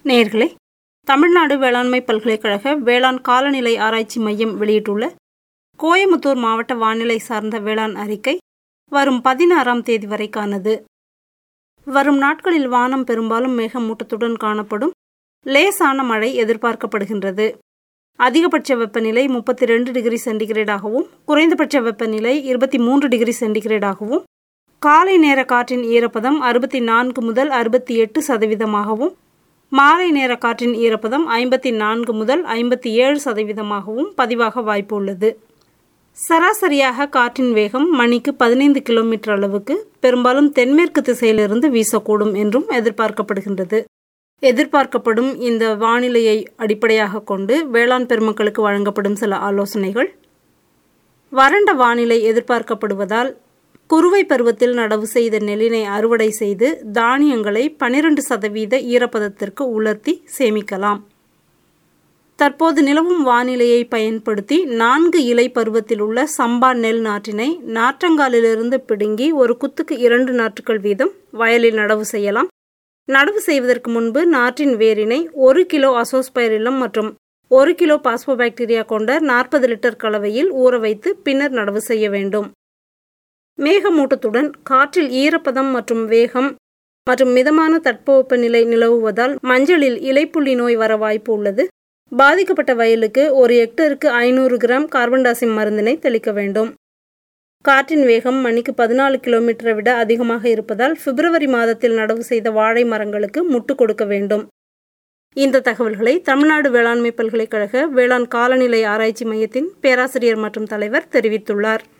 நேயர்களே தமிழ்நாடு வேளாண்மை பல்கலைக்கழக வேளாண் காலநிலை ஆராய்ச்சி மையம் வெளியிட்டுள்ள கோயமுத்தூர் மாவட்ட வானிலை சார்ந்த வேளாண் அறிக்கை வரும் பதினாறாம் தேதி வரைக்கானது வரும் நாட்களில் வானம் பெரும்பாலும் மேகமூட்டத்துடன் காணப்படும் லேசான மழை எதிர்பார்க்கப்படுகின்றது அதிகபட்ச வெப்பநிலை முப்பத்தி ரெண்டு டிகிரி சென்டிகிரேடாகவும் குறைந்தபட்ச வெப்பநிலை இருபத்தி மூன்று டிகிரி சென்டிகிரேடாகவும் காலை நேர காற்றின் ஈரப்பதம் அறுபத்தி நான்கு முதல் அறுபத்தி எட்டு சதவீதமாகவும் மாலை நேர காற்றின் ஈரப்பதம் ஐம்பத்தி நான்கு முதல் ஐம்பத்தி ஏழு சதவீதமாகவும் பதிவாக வாய்ப்பு உள்ளது சராசரியாக காற்றின் வேகம் மணிக்கு பதினைந்து கிலோமீட்டர் அளவுக்கு பெரும்பாலும் தென்மேற்கு திசையிலிருந்து வீசக்கூடும் என்றும் எதிர்பார்க்கப்படுகின்றது எதிர்பார்க்கப்படும் இந்த வானிலையை அடிப்படையாக கொண்டு வேளாண் பெருமக்களுக்கு வழங்கப்படும் சில ஆலோசனைகள் வறண்ட வானிலை எதிர்பார்க்கப்படுவதால் குறுவை பருவத்தில் நடவு செய்த நெல்லினை அறுவடை செய்து தானியங்களை பனிரெண்டு சதவீத ஈரப்பதத்திற்கு உலர்த்தி சேமிக்கலாம் தற்போது நிலவும் வானிலையை பயன்படுத்தி நான்கு இலை பருவத்தில் உள்ள சம்பா நெல் நாற்றினை நாற்றங்காலிலிருந்து பிடுங்கி ஒரு குத்துக்கு இரண்டு நாற்றுகள் வீதம் வயலில் நடவு செய்யலாம் நடவு செய்வதற்கு முன்பு நாற்றின் வேரினை ஒரு கிலோ அசோஸ்பைரிலம் மற்றும் ஒரு கிலோ பாஸ்போபாக்டீரியா கொண்ட நாற்பது லிட்டர் கலவையில் ஊற வைத்து பின்னர் நடவு செய்ய வேண்டும் மேகமூட்டத்துடன் காற்றில் ஈரப்பதம் மற்றும் வேகம் மற்றும் மிதமான தட்பவெப்பநிலை நிலவுவதால் மஞ்சளில் இலைப்புள்ளி நோய் வர வாய்ப்பு உள்ளது பாதிக்கப்பட்ட வயலுக்கு ஒரு ஹெக்டருக்கு ஐநூறு கிராம் கார்பன் டாசிம் மருந்தினை தெளிக்க வேண்டும் காற்றின் வேகம் மணிக்கு பதினாலு கிலோமீட்டரை விட அதிகமாக இருப்பதால் பிப்ரவரி மாதத்தில் நடவு செய்த வாழை மரங்களுக்கு முட்டு கொடுக்க வேண்டும் இந்த தகவல்களை தமிழ்நாடு வேளாண்மை பல்கலைக்கழக வேளாண் காலநிலை ஆராய்ச்சி மையத்தின் பேராசிரியர் மற்றும் தலைவர் தெரிவித்துள்ளார்